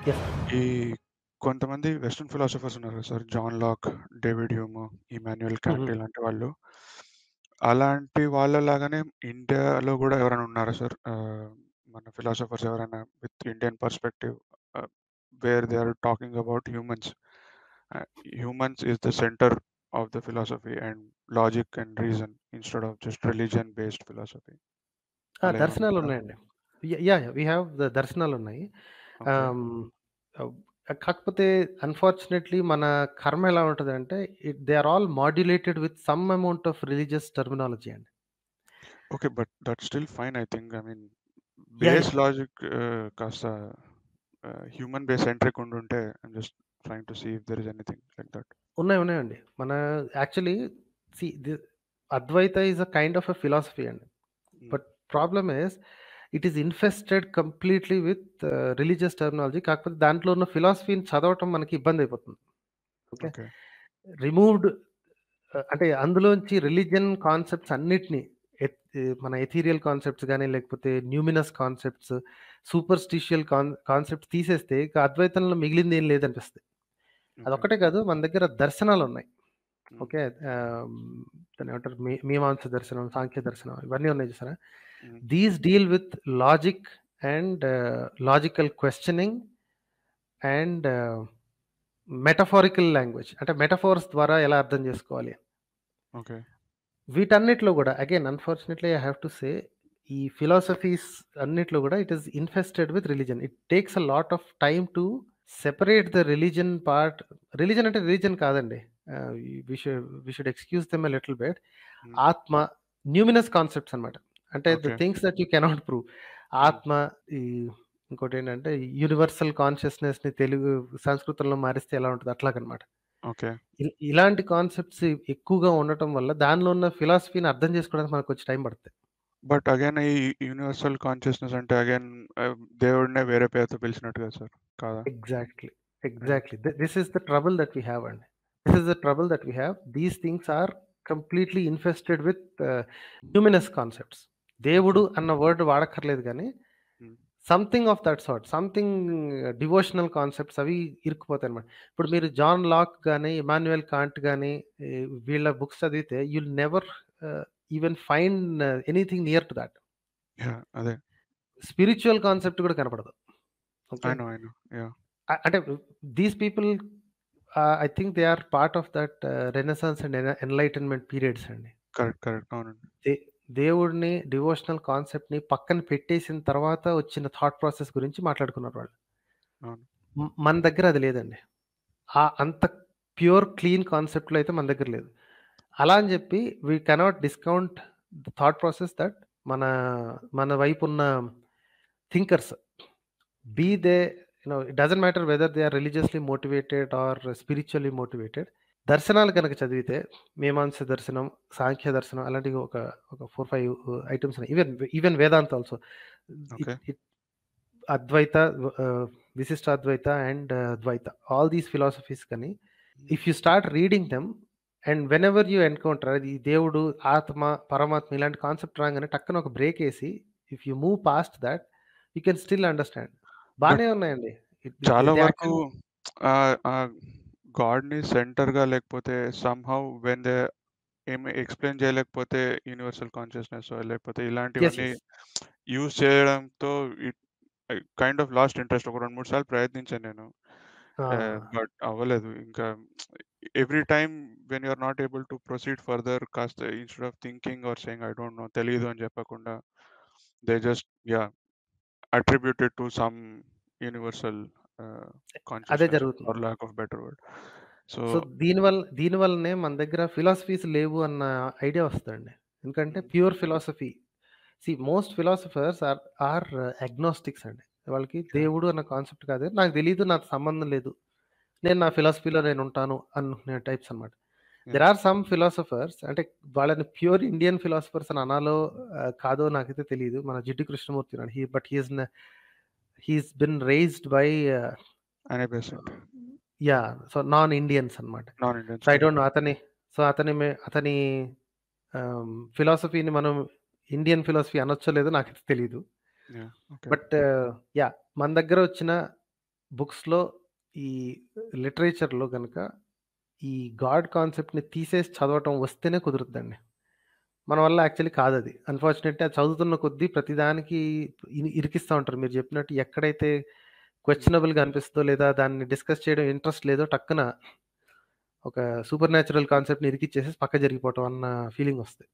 Yes sir. ఈ కొంతమంది western philosophers ఉన్నారు కదా sir. John Locke, David Hume, Immanuel హుహు. కాంట్ ఇలాంటి వాళ్ళు. అలాంటి వాళ్ళలాగానే ఇండియాలో గూడా ఎవరైనా ఉన్నారా సార్? ఆహ్, మన ఫిలాసఫర్స్ ఎవరైనా with Indian perspective ah, where they are talking about humans. Ah, humans is the centre of the philosophy and logic and reason instead of just religion based philosophy. ఆ! అలా ఏమైనా దర్శనాలు ఉన్నారా? ఉన్నాయండి. Ya yeah! Yeah! We have the దర్శనాలున్నాయి. Okay. Ah, hmm. Ah, కాకపోతే unfortunately మన కర్మ ఎలా ఉంటదంటే it they are all modulated with some amount of religious terminology అండి. Okay. But that's still fine I think. I mean yeah! Base yeah! Logic ah, కాస్త ah, human base centric ఉండుంటే I'm just trying to see if there is anything like that. ఉన్నాయి. ఉన్నాయండి. మన actually see the Advaita is a kind of a philosophy అండి. Hmm. But problem is it is infested completely with religious terminology. కాకపోతే దాంట్లో ఉన్న ఫిలాసఫీని చదవటం మనకి ఇబ్బందయిపోతుంది. Okay. Okay. Removed ఆహ్, అంటే అందులోంచి రిలిజియన్ కాన్సెప్ట్స్ అన్నిటిని ఎత్ మన ఎథీరియల్ కాన్సెప్ట్స్ గాని, లేకపోతే న్యూమినస్ కాన్సెప్ట్స్, సూపర్‌స్టిషియల్ కాన్ కాన్సెప్ట్స్ తీసేస్తే ఇక అద్వైతంలో మిగిలింది ఏం లేదనిపిస్తది. ఓకే. అదొక్కటే కాదు మన దగ్గర దర్శనాలున్నాయి. హ్మ్. ఓకే. ఆహ్, దాన్నేమంటారు మీ మీమాంస దర్శనం, సాంఖ్య దర్శనం ఇవన్నీ ఉన్నాయి చూసారా? Hmm. These deal with logic and logical questioning and metaphorical language. అంటే మెటఫోర్స్ ద్వారా ఎలా అర్థం చేసుకోవాలి. ఓకే. వీటన్నిటిలో గూడా again unfortunately I have to say ఈ ఫిలాసఫీస్ అన్నిట్లో గూడా it is infested with religion. It takes a lot of time to separate the religion part. Religion అంటే రిలిజియన్ కాదండి. Ah, we should we should excuse them a little bit. Hmm. ఆత్మ, numinous concepts అన్నమాట. అంటే the okay. Things that you cannot prove. Hmm. ఆత్మ ఈ ఇంకోటేంటంటే universal కాన్షియస్‌నెస్‌ని Telugu సంస్కృతంలో మారిస్తే ఎలా ఉంటదో అట్లాగనమాట. ఓకే. ఇ ఇలాంటి కాన్సెప్ట్స్ ఎక్కువగా ఉండటం వల్ల దానిలో ఉన్న ఫిలాసఫీని అర్థం చేసుకోవడానికి మనకు కొంచెం టైం పడతది. బట్ అగైన్ ఈ యూనివర్సల్ కాన్షియస్‌నెస్ అంటే అగైన్ ఆహ్, దేవుడినే వేరే పేరుతో పిలిచినట్టు కదా సార్. కాదా? Exactly. Yeah! Exactly. The this is the trouble that we have అండి. This is the trouble that we have. These things are completely infested with numinous concepts. దేవుడు okay. అన్న వర్డ్ వాడక్కర్లేదు గానీ, hmm. Something of that sort. Something devotional concepts అవి ఇరుక్కుపోతాయన్నమాట. ఇప్పుడు మీరు John Locke గాని, ఇమాన్యుయల్ కాంట్ గాని ఈ వీళ్ళ బుక్స్ చదివితే you will never ah, even find anything near to that. Yeah! అదే. స్పిరిచ్యువల్ కాన్సెప్ట్ కూడా కనపడదు. Okay. I know. I know. Yeah! అ అంటే these people ah, I think they are part of that renaissance and ఎన enlightenment periods అండి. Correct. Correct. అవునండి. దే దేవుడిని డివోషనల్ కాన్సెప్ట్‌ని పక్కన పెట్టేసిన తర్వాత వచ్చిన థాట్ ప్రాసెస్ గురించి మాట్లాడుకున్నారు వాళ్ళు. అవును. మ్ మన దగ్గర అది లేదండి. ఆ అంత ప్యూర్ క్లీన్ కాన్సెప్ట్‌లో అయితే మన దగ్గర లేదు. అలా అని చెప్పి we cannot discount the thought process that మన మన వైపున్న thinkers be they you know it doesn't matter whether they are religiously motivated or spiritually motivated. దర్శనాలు గనక చదివితే మీమాంస దర్శనం, సాంఖ్య దర్శనం అలాంటివి ఒక ఒక 4, 5 ఐటెమ్స్ ఉన్నాయి. Even even Vedanta also. It okay. It Advaita ah, Vishishtadvaita and Dvaita. All these philosophies కానీ if you start reading them and whenever you encounter అది దేవుడు, ఆత్మ, పరమాత్మ ఇలాంటి కాన్సెప్ట్ రాంగానే టక్కన ఒక బ్రేక్ ఏసి if you move past that you can still understand. But బానే ఉన్నాయండి. ఇట్ చాలా దే వరకు యాక్చువల్లీ ఆహ్, ఆహ్, గాడ్‌ని సెంటర్‌గా లేకపోతే సమ్‌హౌ వెన్ దే ఏమి ఎక్స్‌ప్లెయిన్ చేయలేకపోతే యూనివర్సల్ కాన్షియస్‌నెస్సో లేకపోతే యెస్. ఇలాంటివన్నీ యెస్. యూజ్ చేయడంతో it I kind of lost interest. ఒక 2, 3 సార్లు ప్రయత్నించాను నేను. ఆ! ఆహ్, బట్ అవ్వలేదు. ఇంకా every time when you are not able to proceed further కాస్త instead of thinking or saying I don't know తెలీదు అని చెప్పకుండా they just yeah! Attributed to some universal ah, అదే కాన్షియస్‌నెస్ జరుగుతుంది. For lack of better word. So so దీనివల్ల దీని వల్లనే మన దగ్గర ఫిలాసఫీస్ లేవు అన్న ఐడియా వస్తదండి. ఎందుకంటే hmm. Pure philosophy see most philosophers are are agnostics అండి. వాళ్ళకి యాహ్! దేవుడు అన్న కాన్సెప్ట్ కాదు. నాకు తెలీదు. నాకు సంబంధం లేదు. నేను నా ఫిలాసఫీలో నేను ఉంటాను అనుకునే టైప్స్ అన్నమాట. There yeah! Are some philosophers అంటే వాళ్ళని ప్యూర్ ఇండియన్ ఫిలాసఫర్స్ అని అనాలో ఆహ్, కాదో నాకైతే తెలీదు. మన జిడ్డు కృష్ణమూర్తి ఉన్నాడు. హి బట్ హి ఈస్ న he is been raised by అనే Besant. Yeah! So non Indians అన్నమాట. Non so Indians I don't correct. No అతని సో అతని మే అతని ఆహ్, ఫిలాసఫీని మనం ఇండియన్ ఫిలాసఫీ అనొచ్చో లేదో నాకైతే తెలీదు. యాహ్! ఓకే. But yeah! మన దగ్గర వచ్చిన బుక్స్‌లో ఈ లిటరేచర్‌లో గనక ఈ గాడ్ కాన్సెప్ట్‌ని తీసేసి చదవటం వస్తేనే కుదురుద్దండి. మన వల్ల యాక్చువల్లీ కాదది. అన్‌ఫార్చునేట్‌లీ అది చదువుతున్న కొద్దీ ప్రతిదానికి ఇ ఇరికిస్తా ఉంటారు. మీరు చెప్పినట్టు ఎక్కడైతే క్వెషనబుల్‌గా అనిపిస్తదో లేదా దాన్ని డిస్కస్ చేయడం ఇంట్రెస్ట్ లేదో టక్కున ఒక సూపర్ న్యాచురల్ కాన్సెప్ట్‌ని ఇరికిచ్చేసేసి పక్కకు జరిగిపోవటం అన్న ఫీలింగొస్తది.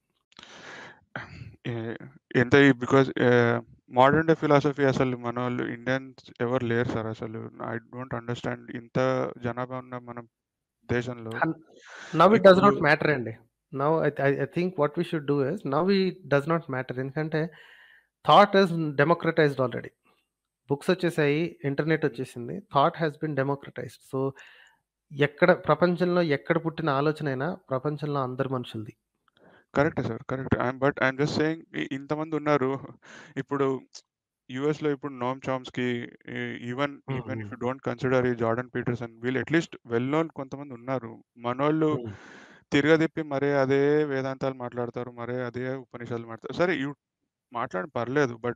ఏ ఎంత బికాజ్ ఆహ్, మోడర్న్ డే ఫిలాసఫీ అసలు మనోళ్ళు ఇండియన్స్ ఎవరు లేరు సార్ అసలు. ఐ డోంట్ అండర్‌స్టాండ్ ఇంత జనాభా ఉన్న మన దేశంలో హన్ నౌ ఇట్ డస్ ఇప్పుడు నాట్ మ్యాటర్ అండి. Now I I I think what we should do is now it does not matter. ఎందుకంటే thought is democratised already. Books వచ్చేసాయి. ఇంటర్నెట్ వచ్చేసింది. Thought has been democratised. So ఎక్కడ ప్రపంచంలో ఎక్కడ పుట్టిన ఆలోచనైనా ప్రపంచంలో అందరి మనుషులది. కరెక్టే sir. Correct. I'm but I'm just saying ఇ ఇంతమంది ఉన్నారు. ఇప్పుడు యూఎస్‌లో ఇప్పుడు నోమ్ చామ్స్కీ ఈ ఈవెన్ హ్మ్. ఈవెన్ ఇఫ్ హ్మ్. యూ డోంట్ కన్సిడర్ ఈ జార్డన్ పీటర్సన్ వీళ్ళు అట్‌లీస్ట్ వెల్ నోన్ కొంతమంది ఉన్నారు. మనోళ్ళు హ్మ్. తిరగదిప్పి మరే అదే వేదాంతాలు మాట్లాడతారు. మరే అదే ఉపనిషత్తులు మాట్లాడతారు. సరే యూ మాట్లాడండి పర్లేదు. But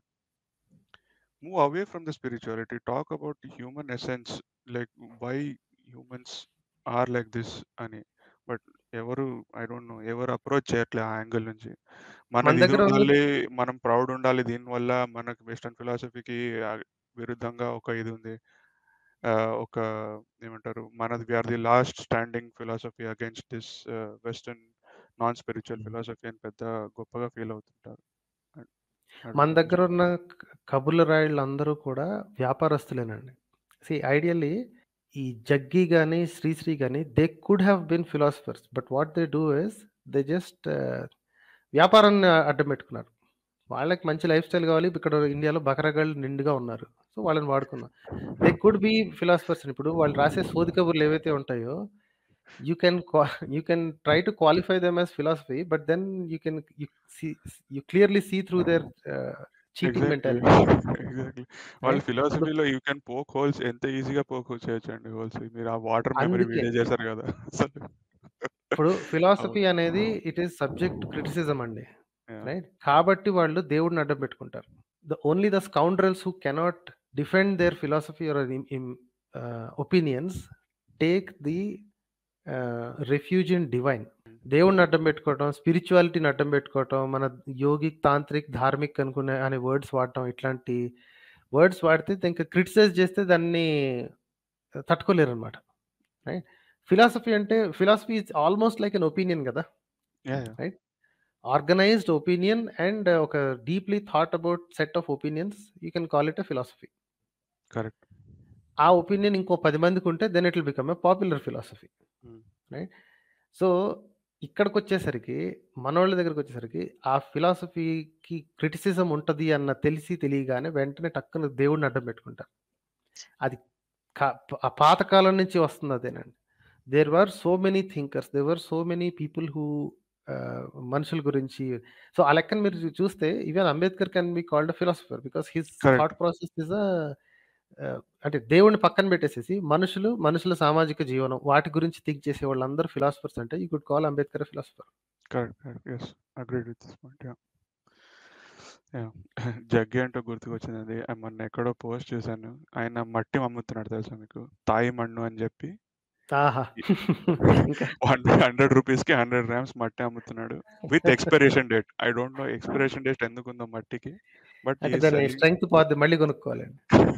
move away from the spirituality. Talk about human essence like why humans are like this అని. బట్ ఎవరు ఐ డోంట్ నో ఎవరు అప్రోచ్ చేయట్లే ఆ యాంగిల్ నుంచి. మన మనది ఇది దగ్గర ఉన్న ఉండాలి. మనం ప్రౌడ్ ఉండాలి. దీనివల్ల మనకు వెస్టర్న్ ఫిలాసఫీకి ఆహ్, విరుద్ధంగా ఒక ఇది ఉంది. ఆహ్, ఒక ఏమంటారు మనది we are the last standing philosophy against this ah, western non spiritual hmm. Philosophy అని పెద్ద గొప్పగా ఫీల్ అవుతుంటారు. ఐ ఐ మన డోంట్ దగ్గర అండర్‌స్టాండ్. ఉన్న క కబుర్ల రాయుళ్ళందరూ కూడా వ్యాపారస్తులేనండి. సీ ఐడియల్లీ ఈ 'జగ్గి' గాని, 'శ్రీశ్రీ' గాని they could have been philosophers. But what they do is they just వ్యాపారాన్ని అడ్డం పెట్టుకున్నారు. వాళ్ళకి మంచి లైఫ్ స్టైల్ కావాలి. ఇక్కడ ఇండియాలో బకరగాళ్ళు నిండుగా ఉన్నారు. సో వాళ్ళని వాడుకున్నాం. They could be philosophers. ఇప్పుడు వాళ్ళు రాసే సోది కబుర్లు ఏవైతే ఉంటాయో యూ కెన్ క్వా you can try to qualify them as philosophy. But then you can you see you clearly see through their ah, cheating exactly. Mentality. Exactly. వాళ్ళ రైట్? ఇప్పుడు ఫిలాసఫీలో యూ కెన్ పోక్ హోల్స్ ఎంత ఈజీగా poke చేయొచ్చండి holes. మీరు ఆ water memory అందుకే. Video చేశారు కదా! అసలు. ఇప్పుడు ఫిలాసఫీ అవును. అనేది it is subject to criticism అండి. యాహ్! రైట్? కాబట్టి వాళ్ళు దేవుడిని అడ్డం పెట్టుకుంటారు. The only the scoundrels who cannot defend their philosophy or in in ah, opinions take the ah, refuge in divine. దేవుడిని అడ్డం పెట్టుకోవటం, స్పిరిచువాలిటీని అడ్డం పెట్టుకోవటం, మన యోగిక్, తాంత్రిక్, ధార్మిక్ అనుకునే అనే వర్డ్స్ వాడటం ఇట్లాంటి వర్డ్స్ వాడితే ఇంకా క్రిటిసైజ్ చేస్తే దాన్ని తట్టుకోలేరనమాట. రైట్? ఫిలాసఫీ అంటే philosophy is almost like an opinion గదా! Yeah! Yeah! Right? Organised opinion and ఒక deeply thought about set of opinions you can call it a philosophy. Correct. ఆ ఒపీనియన్ ఇంకో 10 మందికుంటే then it will become a popular philosophy. Hmm. Right? So, ఇక్కడికొచ్చేసరికి మనోళ్ళ దగ్గరకొచ్చేసరికి ఆ ఫిలాసఫీకి క్రిటిసిజం ఉంటది అన్న తెలిసి తెలియగానే వెంటనే టక్కున దేవుడిని అడ్డం పెట్టుకుంటారు. అది క ఆ పాత కాలం నుంచి వస్తుంది అదేనండి. There were so many thinkers. There were so many people who ah, మనుషుల గురించి సో, ఆ లెక్కన మీరు చూస్తే even Ambedkar can be called a philosopher. Because his correct. Thought process is a ah, అంటే దేవుడిని పక్కన పెట్టేసేసి మనుషులు, మనుషుల సామాజిక జీవనం వాటి గురించి థింక్ చేసే వాళ్ళందరూ ఫిలాసఫర్స్ అంటే you could call Ambedkar a philosopher. Correct. Correct. Yes. Agreed with this point. Yeah! Yeah! Jaggi అంటే గుర్తుకొచ్చిందండి. ఆహ్, మొన్న ఎక్కడో పోస్ట్ చూసాను. ఆయన మట్టి అమ్ముతున్నాడు తెలుసా మీకు? తాయి మన్ను అని చెప్పి. ఆహా! ఇ ఇంకా వన్ 100 రూపీస్‌కి 100 గ్రామ్స్ మట్టి అమ్ముతున్నాడు. With expiration date. I don't know expiration date ఎందుకుందో మట్టికి. బట్ హి అంటే ఈస్ దాని సెల్లింగ్ స్ట్రెంగ్త్ పోద్ది మళ్ళీ కొనుక్కోవాలండి.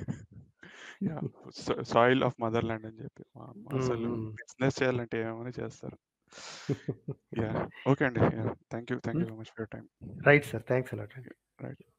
యాహ్! సా సాయిల్ ఆఫ్ మదర్‌లాండ్ అని చెప్పి. వామ్మో! హ్మ్. అసలు హ్మ్. బిజినెస్ చేయాలంటే ఏమేమో చేస్తారు. యాహ్! ఓకే అండి. Yeah! Thank you. Thank you hmm. Very much for your time. Right sir. Thanks a lot అండి. రైట్.